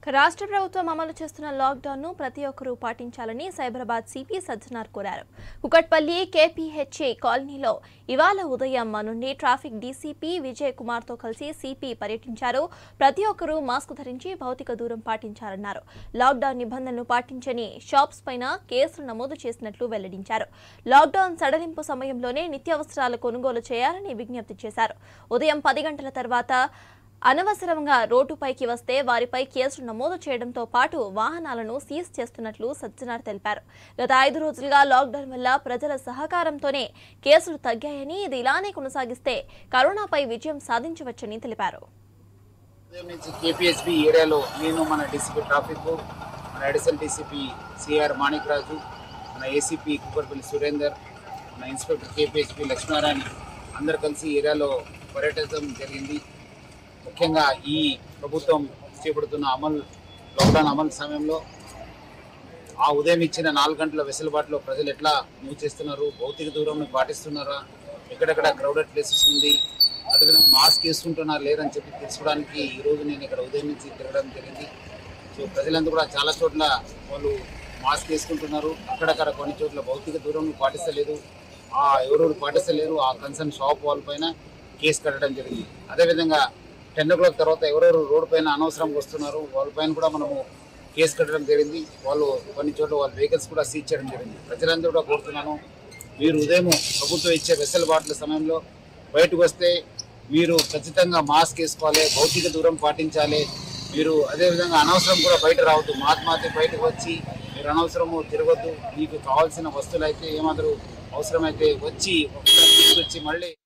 రాష్ట్ర ప్రభుత్వం అమలు చేస్తున్న లాక్డౌన్ను ప్రతి ఒక్కరూ పాటించాలని సైబరాబాద్ సిపి సజ్జనార్ కోరారు కుకట్పల్లి కేపీహెచ్ఏ కాలనీలో ఇవాళ ఉదయం నుండి ట్రాఫిక్ డీసీపీ విజయ్ కుమార్తో కలిసి సిపి పర్యటించారు ప్రతి ఒక్కరూ మాస్క్ ధరించి భౌతిక దూరం పాటించాలన్నారు లాక్డౌన్ నిబంధనలు పాటించని షాప్స్ పైన కేసులు నమోదు చేసినట్లు వెల్లడించారు లాక్డౌన్ సడలింపు సమయంలోనే నిత్యావసరాల కొనుగోలు చేయాలని విజ్ఞప్తి చేశారు ఉదయం పది గంటల తర్వాత అనవసరంగా రోడ్డుపైకి వస్తే వారిపై కేసులు నమోదు చేయడంతో పాటు వాహనాలను సీజ్ చేస్తున్నట్లు సజ్జనార్ తెలిపారు గత ఐదు రోజులుగా లాక్డౌన్ వల్ల ప్రజల సహకారంతోనే కేసులు తగ్గాయని ఇది ఇలానే కొనసాగిస్తే కరోనాపై విజయం సాధించవచ్చని తెలిపారు ఉదయం నుంచి కేపీహెచ్బి ఏరియాలో నేను మన డీసీపీ ట్రాఫిక్ మన additional DCP CR Manik Raju మన ఏసీపీ కుక్కర్పల్లి సురేందర్ మన ఇన్స్పెక్టర్ కేపీహెచ్బి లక్ష్మీనారాయణ అందరు కలిసి ఏరియాలో పర్యటించడం జరిగింది ముఖ్యంగా ఈ ప్రభుత్వం చేపడుతున్న అమలు లాక్డౌన్ అమలు సమయంలో ఆ ఉదయం ఇచ్చిన నాలుగు గంటల వెసులుబాటులో ప్రజలు ఎట్లా మూవ్ చేస్తున్నారు భౌతిక దూరం పాటిస్తున్నారా ఎక్కడెక్కడ క్రౌడెడ్ ప్లేసెస్ ఉంది అదేవిధంగా మాస్క్ వేసుకుంటున్నారు లేరని చెప్పి తెలుసుకోవడానికి ఈ రోజు నేను ఇక్కడ ఉదయం నుంచి తిరగడం జరిగింది సో ప్రజలందరూ కూడా చాలా చోట్ల వాళ్ళు మాస్క్ వేసుకుంటున్నారు అక్కడక్కడ కొన్ని చోట్ల భౌతిక దూరం పాటిస్తలేదు ఆ ఎవరెవరు పాటిస్తలేరు ఆ కన్సర్న్ షాప్ వాళ్ళ పైన కేసు కట్టడం జరిగింది అదేవిధంగా టెన్ ఓ క్లాక్ తర్వాత ఎవరెవరు రోడ్డు పైన అనవసరంగా వస్తున్నారు వాళ్ళపైన కూడా మనము కేసు కట్టడం జరిగింది వాళ్ళు కొన్ని చోట్ల వాళ్ళ వెహికల్స్ కూడా సీజ్ చేయడం జరిగింది ప్రజలందరూ కూడా కోరుతున్నాను మీరు ఉదయం ప్రభుత్వం ఇచ్చే వెసులుబాట్ల సమయంలో బయటకు వస్తే మీరు ఖచ్చితంగా మాస్క్ వేసుకోవాలి భౌతిక దూరం పాటించాలి మీరు అదేవిధంగా అనవసరం కూడా బయట రావద్దు మాత్మాతి బయటకు వచ్చి మీరు అనవసరము తిరగొద్దు మీకు కావాల్సిన వస్తువులు అయితే ఏమాత్రం అవసరమైతే వచ్చి ఒకసారి తీసుకొచ్చి మళ్ళీ